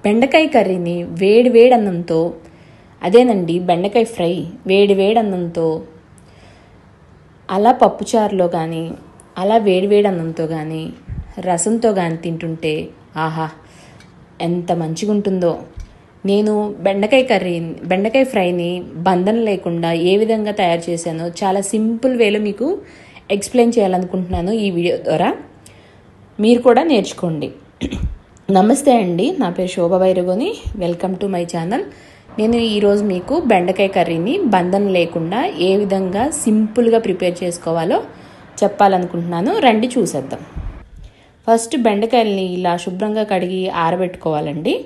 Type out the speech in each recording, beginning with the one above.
బెండకాయ కర్రీని వేడి వేడి అన్నంతో అదేనండి బెండకాయ ఫ్రై వేడి వేడి అన్నంతో అలా పప్పుచారులో కానీ అలా వేడి వేడి అన్నంతో కానీ రసంతో కానీ తింటుంటే ఆహా ఎంత మంచిగా ఉంటుందో నేను బెండకాయ కర్రీ బెండకాయ ఫ్రైని బంధన లేకుండా ఏ విధంగా తయారు చేశానో చాలా సింపుల్ వేలో మీకు ఎక్స్ప్లెయిన్ చేయాలనుకుంటున్నాను ఈ వీడియో ద్వారా మీరు కూడా నేర్చుకోండి నమస్తే అండి నా పేరు Shobha Vairagoni welcome to my channel నేను ఈరోజు మీకు బెండకాయ కర్రీని బంధన లేకుండా ఏ విధంగా సింపుల్గా ప్రిపేర్ చేసుకోవాలో చెప్పాలనుకుంటున్నాను రండి చూసేద్దాం ఫస్ట్ బెండకాయల్ని ఇలా శుభ్రంగా కడిగి ఆరబెట్టుకోవాలండి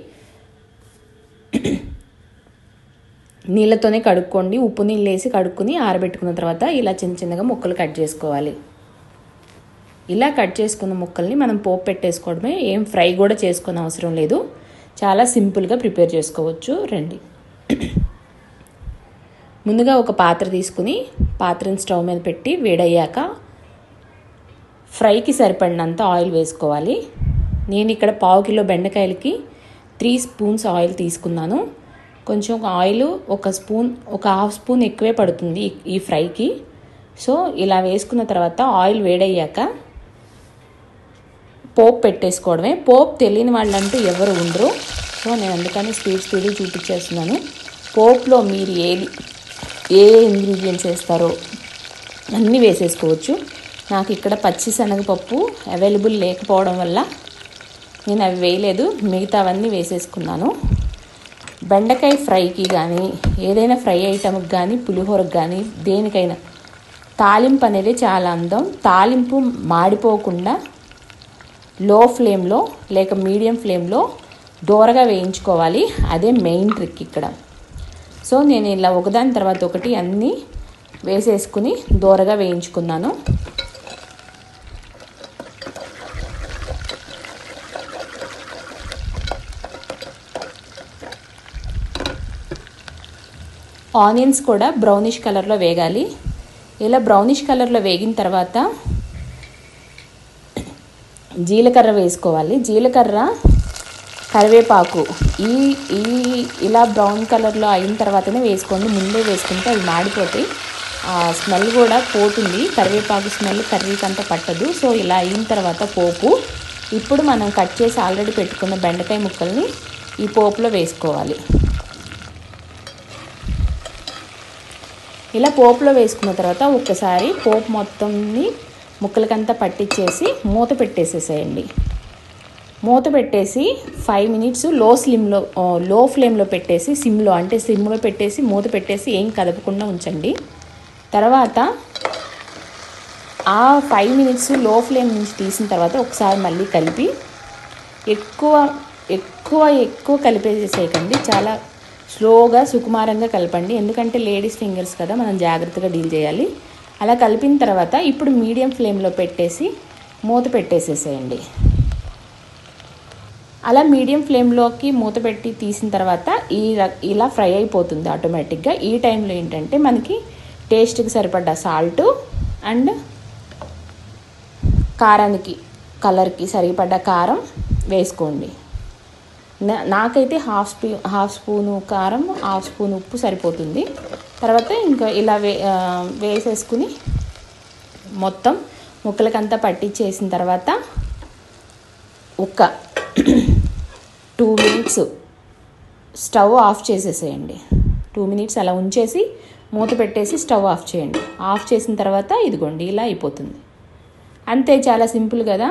నీళ్ళతోనే కడుక్కోండి ఉప్పు నీళ్ళు వేసి కడుక్కుని ఆరబెట్టుకున్న తర్వాత ఇలా చిన్న చిన్నగా ముక్కలు కట్ చేసుకోవాలి ఇలా కట్ చేసుకున్న ముక్కల్ని మనం పోపు పెట్టేసుకోవడమే ఏం ఫ్రై కూడా చేసుకునే అవసరం లేదు చాలా సింపుల్గా ప్రిపేర్ చేసుకోవచ్చు రండి ముందుగా ఒక పాత్ర తీసుకుని పాత్రని స్టవ్ మీద పెట్టి వేడయ్యాక ఫ్రైకి సరిపడినంత ఆయిల్ వేసుకోవాలి నేను ఇక్కడ పావు కిలో బెండకాయలకి త్రీ స్పూన్స్ ఆయిల్ తీసుకున్నాను కొంచెం ఆయిల్ ఒక స్పూన్ ఒక హాఫ్ స్పూన్ ఎక్కువే పడుతుంది ఈ ఫ్రైకి సో ఇలా వేసుకున్న తర్వాత ఆయిల్ వేడయ్యాక పోపు పెట్టేసుకోవడమే పోపు తెలియని వాళ్ళంటూ ఎవరు ఉండరు సో నేను అందుకని స్పీడ్ స్పీడ్ చూపించేస్తున్నాను పోపులో మీరు ఏది ఏ ఇంగ్రీడియంట్స్ వేస్తారో అన్నీ వేసేసుకోవచ్చు నాకు ఇక్కడ పచ్చి శనగపప్పు అవైలబుల్ లేకపోవడం వల్ల నేను అవి వేయలేదు మిగతావన్నీ వేసేసుకున్నాను బెండకాయ ఫ్రైకి కానీ ఏదైనా ఫ్రై ఐటమ్కి కానీ పులిహోరకు కానీ దేనికైనా తాలింపు అనేది చాలా అందం తాలింపు మాడిపోకుండా లో ఫ్లేమ్లో లేక మీడియం ఫ్లేమ్లో దోరగా వేయించుకోవాలి అదే మెయిన్ ట్రిక్ ఇక్కడ సో నేను ఇలా ఒకదాని తర్వాత ఒకటి అన్నీ వేసేసుకుని దోరగా వేయించుకున్నాను ఆనియన్స్ కూడా బ్రౌనిష్ కలర్లో వేగాలి ఇలా బ్రౌనిష్ కలర్లో వేగిన తర్వాత జీలకర్ర వేసుకోవాలి జీలకర్ర కరివేపాకు ఈ ఈ ఇలా బ్రౌన్ కలర్లో అయిన తర్వాతనే వేసుకోండి ముందే వేసుకుంటే అవి మాడిపోతాయి ఆ స్మెల్ కూడా పోతుంది కరివేపాకు స్మెల్ కర్రీకి అంతా పట్టదు సో ఇలా అయిన తర్వాత పోపు ఇప్పుడు మనం కట్ చేసి ఆల్రెడీ పెట్టుకున్న బెండకాయ ముక్కల్ని ఈ పోపులో వేసుకోవాలి ఇలా పోపులో వేసుకున్న తర్వాత ఒక్కసారి పోపు మొత్తంని ముక్కలకంతా పట్టించేసి మూత పెట్టేసేసేయండి మూత పెట్టేసి ఫైవ్ మినిట్స్ లో స్లిమ్లో లో ఫ్లేమ్లో పెట్టేసి సిమ్లో అంటే సిమ్లో పెట్టేసి మూత పెట్టేసి ఏం కదపకుండా ఉంచండి తర్వాత ఆ ఫైవ్ మినిట్స్ లో ఫ్లేమ్ నుంచి తీసిన తర్వాత ఒకసారి మళ్ళీ కలిపి ఎక్కువ ఎక్కువ ఎక్కువ కలిపేసేసేయకండి చాలా స్లోగా సుకుమారంగా కలపండి ఎందుకంటే లేడీస్ ఫింగర్స్ కదా మనం జాగ్రత్తగా డీల్ చేయాలి అలా కలిపిన తర్వాత ఇప్పుడు మీడియం ఫ్లేమ్లో పెట్టేసి మూత పెట్టేసేసేయండి అలా మీడియం ఫ్లేమ్లోకి మూత పెట్టి తీసిన తర్వాత ఈ ఇలా ఫ్రై అయిపోతుంది ఆటోమేటిక్గా ఈ టైంలో ఏంటంటే మనకి టేస్ట్కి సరిపడ్డ సాల్ట్ అండ్ కారానికి కలర్కి సరిపడ్డ కారం వేసుకోండి నాకైతే హాఫ్ స్పూ హాఫ్ స్పూను కారం హాఫ్ స్పూన్ ఉప్పు సరిపోతుంది తర్వాత ఇంకా ఇలా వే వేసేసుకుని మొత్తం ముక్కలకంతా పట్టించేసిన తర్వాత ఒక టూ మినిట్స్ స్టవ్ ఆఫ్ చేసేసేయండి టూ మినిట్స్ అలా ఉంచేసి మూత పెట్టేసి స్టవ్ ఆఫ్ చేయండి ఆఫ్ చేసిన తర్వాత ఇదిగోండి ఇలా అయిపోతుంది అంతే చాలా సింపుల్ కదా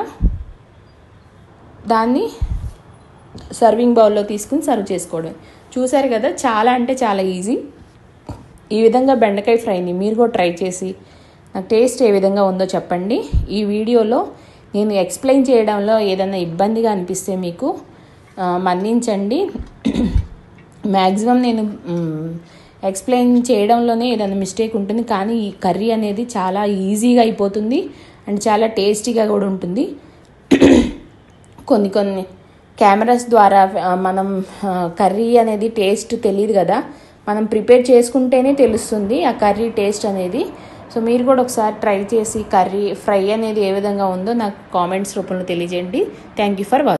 దాన్ని సర్వింగ్ బౌల్లో తీసుకుని సర్వ్ చేసుకోవడం చూసారు కదా చాలా అంటే చాలా ఈజీ ఈ విధంగా బెండకాయ ఫ్రైని మీరు కూడా ట్రై చేసి నాకు టేస్ట్ ఏ విధంగా ఉందో చెప్పండి ఈ వీడియోలో నేను ఎక్స్ప్లెయిన్ చేయడంలో ఏదైనా ఇబ్బందిగా అనిపిస్తే మీకు మన్నించండి మ్యాక్సిమం నేను ఎక్స్ప్లెయిన్ చేయడంలోనే ఏదైనా మిస్టేక్ ఉంటుంది కానీ ఈ కర్రీ అనేది చాలా ఈజీగా అయిపోతుంది అండ్ చాలా టేస్టీగా కూడా ఉంటుంది కొన్ని కొన్ని కెమెరాస్ ద్వారా మనం కర్రీ అనేది టేస్ట్ తెలియదు కదా మనం ప్రిపేర్ చేసుకుంటేనే తెలుస్తుంది ఆ కర్రీ టేస్ట్ అనేది సో మీరు కూడా ఒకసారి ట్రై చేసి కర్రీ ఫ్రై అనేది ఏ విధంగా ఉందో నాకు కామెంట్స్ రూపంలో తెలియజేయండి థ్యాంక్ యూ ఫర్ వాచింగ్